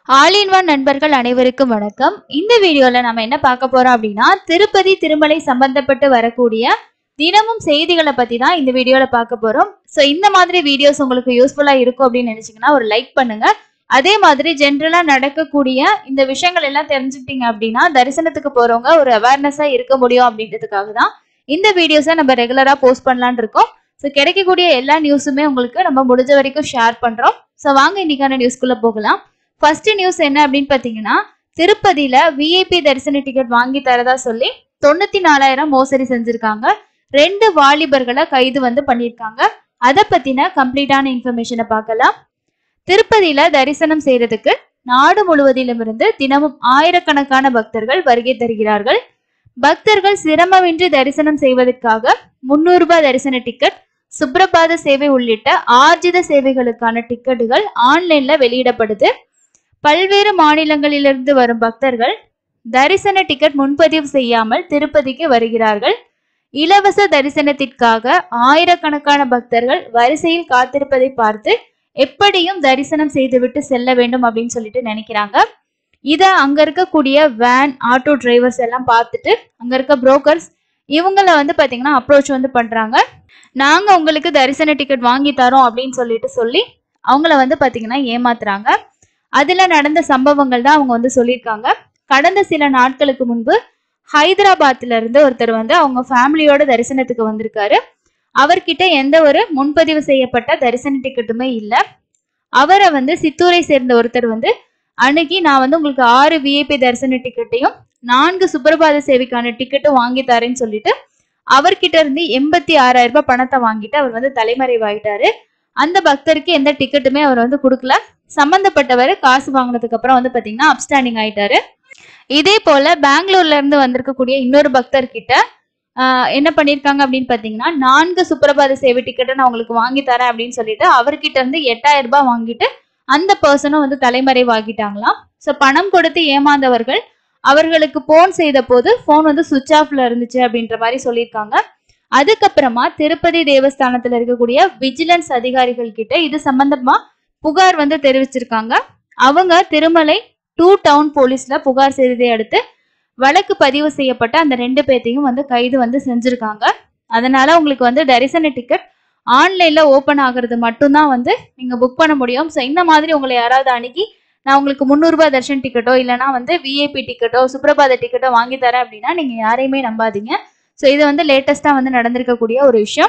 all in one நண்பர்கள் அனைவருக்கும் வணக்கம் இந்த வீடியோல நம்ம என்ன பார்க்க போறோம் அப்படின்னா திருப்பதி திருமலை சம்பந்தப்பட்டு வரக்கூடிய தினமும் செய்திகளை பத்தி தான் இந்த வீடியோல பார்க்க போறோம் ஸோ இந்த மாதிரி வீடியோஸ் உங்களுக்கு யூஸ்ஃபுல்லா இருக்கும் அப்படின்னு நினைச்சீங்கன்னா ஒரு லைக் பண்ணுங்க அதே மாதிரி ஜென்ரலா நடக்கக்கூடிய இந்த விஷயங்கள் எல்லாம் தெரிஞ்சுக்கிட்டீங்க அப்படின்னா தரிசனத்துக்கு போறவங்க ஒரு அவேர்னஸா இருக்க முடியும் அப்படின்றதுக்காக தான் இந்த வீடியோஸை நம்ம ரெகுலரா போஸ்ட் பண்ணலாம்னு இருக்கோம் ஸோ கிடைக்கக்கூடிய எல்லா நியூஸுமே உங்களுக்கு நம்ம முடிஞ்ச வரைக்கும் ஷேர் பண்றோம் ஸோ வாங்க இன்னைக்கான நியூஸ்க்குள்ள போகலாம் ஃபர்ஸ்ட் நியூஸ் என்ன அப்படின்னு பார்த்தீங்கன்னா திருப்பதியில விஐபி தரிசன டிக்கெட் வாங்கி தரதா சொல்லி தொண்ணூத்தி நாலாயிரம் மோசடி செஞ்சிருக்காங்க ரெண்டு வாலிபர்களை கைது வந்து பண்ணியிருக்காங்க அதை பத்தின கம்ப்ளீட்டான இன்ஃபர்மேஷனை பார்க்கலாம் திருப்பதியில தரிசனம் செய்யறதுக்கு நாடு முழுவதிலும் இருந்து தினமும் ஆயிரக்கணக்கான பக்தர்கள் வருகை தருகிறார்கள் பக்தர்கள் சிரமமின்றி தரிசனம் செய்வதற்காக முன்னூறு ரூபாய் தரிசன டிக்கெட் சுப்ரபாத சேவை உள்ளிட்ட ஆர்ஜித சேவைகளுக்கான டிக்கெட்டுகள் ஆன்லைன்ல வெளியிடப்படுது பல்வேறு மாநிலங்களிலிருந்து வரும் பக்தர்கள் தரிசன டிக்கெட் முன்பதிவு செய்யாமல் திருப்பதிக்கு வருகிறார்கள் இலவச தரிசனத்திற்காக ஆயிரக்கணக்கான பக்தர்கள் வரிசையில் காத்திருப்பதை பார்த்து எப்படியும் தரிசனம் செய்துவிட்டு செல்ல வேண்டும் அப்படின்னு சொல்லிட்டு நினைக்கிறாங்க இத அங்க இருக்கக்கூடிய வேன் ஆட்டோ டிரைவர்ஸ் எல்லாம் பார்த்துட்டு அங்க இருக்க புரோக்கர்ஸ் இவங்கள வந்து பாத்தீங்கன்னா அப்ரோச் வந்து பண்றாங்க நாங்க உங்களுக்கு தரிசன டிக்கெட் வாங்கி தரோம் அப்படின்னு சொல்லிட்டு சொல்லி அவங்கள வந்து பாத்தீங்கன்னா ஏமாத்துறாங்க அதுல நடந்த சம்பவங்கள் தான் அவங்க வந்து சொல்லியிருக்காங்க கடந்த சில நாட்களுக்கு முன்பு ஹைதராபாத்ல இருந்து ஒருத்தர் வந்து அவங்க ஃபேமிலியோட தரிசனத்துக்கு வந்திருக்காரு அவர்கிட்ட எந்த ஒரு முன்பதிவு செய்யப்பட்ட தரிசன டிக்கெட்டுமே இல்லை அவரை வந்து சித்தூரை சேர்ந்த ஒருத்தர் வந்து அணுகி நான் வந்து உங்களுக்கு ஆறு விஐபி தரிசன டிக்கெட்டையும் நான்கு சுப்பிரபாத சேவைக்கான டிக்கெட்டும் வாங்கி தரேன்னு சொல்லிட்டு அவர்கிட்ட இருந்து எண்பத்தி ஆறாயிரம் ரூபாய் பணத்தை வாங்கிட்டு அவர் வந்து தலைமறைவாயிட்டாரு அந்த பக்தருக்கு எந்த டிக்கெட்டுமே அவர் வந்து கொடுக்கல சம்பந்தப்பட்டவர் காசு வாங்கினதுக்கு அப்புறம் வந்து பாத்தீங்கன்னா அப்ஸ்டாண்டிங் ஆயிட்டாரு இதே போல பெங்களூர்ல இருந்து வந்திருக்கக்கூடிய இன்னொரு பக்தர் கிட்ட ஆஹ், என்ன பண்ணிருக்காங்க அப்படின்னு பாத்தீங்கன்னா நான்கு சுப்பிரபாத சேவை டிக்கெட்டை நான் உங்களுக்கு வாங்கி தரேன் அப்படின்னு சொல்லிட்டு அவர்கிட்ட இருந்து எட்டாயிரம் ரூபாய் வாங்கிட்டு அந்த பர்சனும் வந்து தலைமறைவாகிட்டாங்களாம் ஸோ பணம் கொடுத்து ஏமாந்தவர்கள் அவர்களுக்கு போன் செய்த போது போன் வந்து சுவிட்ச் ஆஃப்ல இருந்துச்சு அப்படின்ற மாதிரி சொல்லியிருக்காங்க அதுக்கப்புறமா திருப்பதி தேவஸ்தானத்துல இருக்கக்கூடிய விஜிலன்ஸ் அதிகாரிகள் கிட்ட இது சம்பந்தமா புகார் வந்து தெரிவிச்சிருக்காங்க அவங்க திருமலை டூ டவுன் போலீஸ்ல புகார் செய்ததை அடுத்து வழக்கு பதிவு செய்யப்பட்ட அந்த ரெண்டு பேர்த்தையும் வந்து கைது வந்து செஞ்சிருக்காங்க அதனால உங்களுக்கு வந்து தரிசன டிக்கெட் ஆன்லைன்ல ஓபன் ஆகுறது மட்டும்தான் வந்து நீங்க புக் பண்ண முடியும் ஸோ இந்த மாதிரி உங்களை யாராவது அணுகி நான் உங்களுக்கு முந்நூறுபா தர்ஷன் டிக்கெட்டோ இல்லைனா வந்து விஐபி டிக்கெட்டோ சுப்ரபாத டிக்கெட்டோ வாங்கி தரேன் அப்படின்னா நீங்க யாரையுமே நம்பாதீங்க ஸோ இது வந்து லேட்டஸ்டா வந்து நடந்திருக்கக்கூடிய ஒரு விஷயம்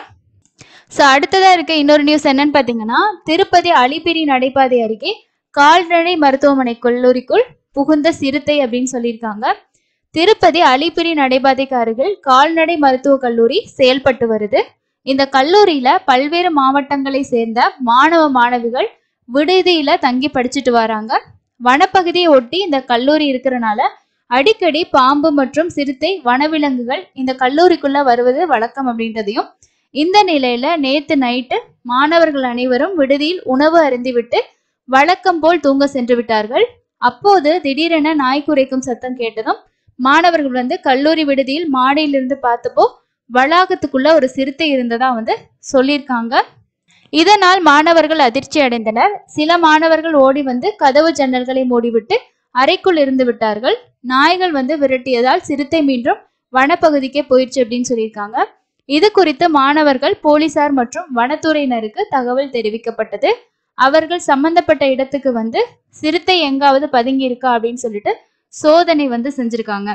ஸோ அடுத்ததா இருக்க இன்னொரு நியூஸ் என்னன்னு பார்த்தீங்கன்னா திருப்பதி அலிபிரி நடைபாதை அருகே கால்நடை மருத்துவமனை கல்லூரிக்குள் புகுந்த சிறுத்தை அப்படின்னு சொல்லியிருக்காங்க திருப்பதி அலிபிரி நடைபாதைக்கு அருகில் கால்நடை மருத்துவக் கல்லூரி செயல்பட்டு வருது இந்த கல்லூரியில பல்வேறு மாவட்டங்களை சேர்ந்த மாணவ மாணவிகள் விடுதியில தங்கி படிச்சுட்டு வராங்க வனப்பகுதியை ஒட்டி இந்த கல்லூரி இருக்கிறனால அடிக்கடி பாம்பு மற்றும் சிறுத்தை வனவிலங்குகள் இந்த கல்லூரிக்குள்ள வருவது வழக்கம் அப்படின்றதையும் இந்த நிலையில நேத்து நைட்டு மாணவர்கள் அனைவரும் விடுதியில் உணவு அருந்திவிட்டு வழக்கம் போல் தூங்க சென்று விட்டார்கள் அப்போது திடீரென நாய் குரைக்கும் சத்தம் கேட்டதும் மாணவர்கள் வந்து கல்லூரி விடுதியில் மாடியிலிருந்து பார்த்தப்போ வளாகத்துக்குள்ள ஒரு சிறுத்தை இருந்ததா வந்து சொல்லியிருக்காங்க இதனால் மாணவர்கள் அதிர்ச்சி அடைந்தனர் சில மாணவர்கள் ஓடி வந்து கதவு ஜன்னல்களை மூடிவிட்டு அறைக்குள் இருந்து விட்டார்கள் நாய்கள் வந்து விரட்டியதால் சிறுத்தை மீண்டும் வனப்பகுதிக்கே போயிடுச்சு அப்படின்னு சொல்லியிருக்காங்க இது குறித்து மாணவர்கள் போலீசார் மற்றும் வனத்துறையினருக்கு தகவல் தெரிவிக்கப்பட்டது அவர்கள் சம்பந்தப்பட்ட இடத்துக்கு வந்து சிறுத்தை எங்காவது பதுங்கி இருக்கா அப்படின்னு சொல்லிட்டு சோதனை வந்து செஞ்சிருக்காங்க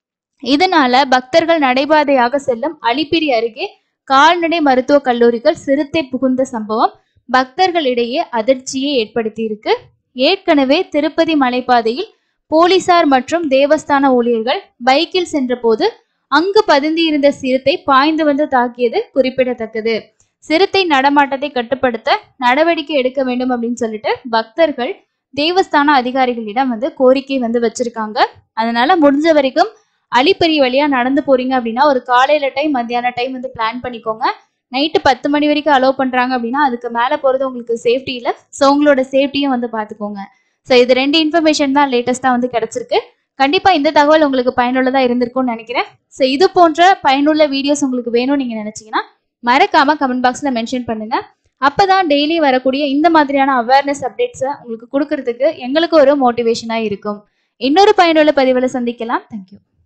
இதனால பக்தர்கள் நடைபாதையாக செல்லும் அலிப்பிரி அருகே கால்நடை மருத்துவக் கல்லூரிகள் சிறுத்தை புகுந்த சம்பவம் பக்தர்களிடையே அதிர்ச்சியை ஏற்படுத்தியிருக்கு ஏற்கனவே திருப்பதி மலைப்பாதையில் போலீசார் மற்றும் தேவஸ்தான ஊழியர்கள் பைக்கில் சென்றபோது அங்கு பதுங்கியிருந்த சிறுத்தை பாய்ந்து வந்து தாக்கியது குறிப்பிடத்தக்கது சிறுத்தை நடமாட்டத்தை கட்டுப்படுத்த நடவடிக்கை எடுக்க வேண்டும் அப்படின்னு சொல்லிட்டு பக்தர்கள் தேவஸ்தான அதிகாரிகளிடம் வந்து கோரிக்கை வந்து வச்சிருக்காங்க அதனால முடிஞ்ச வரைக்கும் அலிப்பெரி வழியா நடந்து போறீங்க அப்படின்னா ஒரு காலையில டைம் மத்தியான டைம் வந்து பிளான் பண்ணிக்கோங்க நைட்டு பத்து மணி வரைக்கும் அலோவ் பண்றாங்க அப்படின்னா அதுக்கு மேல போறது உங்களுக்கு சேஃப்டி இல்லை ஸோ உங்களோட சேஃப்டியும் வந்து பாத்துக்கோங்க ஸோ இது ரெண்டு இன்ஃபர்மேஷன் தான் லேட்டஸ்டா வந்து கிடைச்சிருக்கு கண்டிப்பா இந்த தகவல் உங்களுக்கு பயனுள்ளதா இருந்திருக்கும்னு நினைக்கிறேன் ஸோ இது போன்ற பயனுள்ள வீடியோஸ் உங்களுக்கு வேணும்னு நீங்க நினைச்சீங்கன்னா மறக்காம கமெண்ட் பாக்ஸ்ல மென்ஷன் பண்ணுங்க அப்பதான் டெய்லி வரக்கூடிய இந்த மாதிரியான அவேர்னஸ் அப்டேட்ஸை உங்களுக்கு கொடுக்கறதுக்கு எங்களுக்கு ஒரு மோட்டிவேஷனாக இருக்கும் இன்னொரு பயனுள்ள பதிவில் சந்திக்கலாம் தேங்க்யூ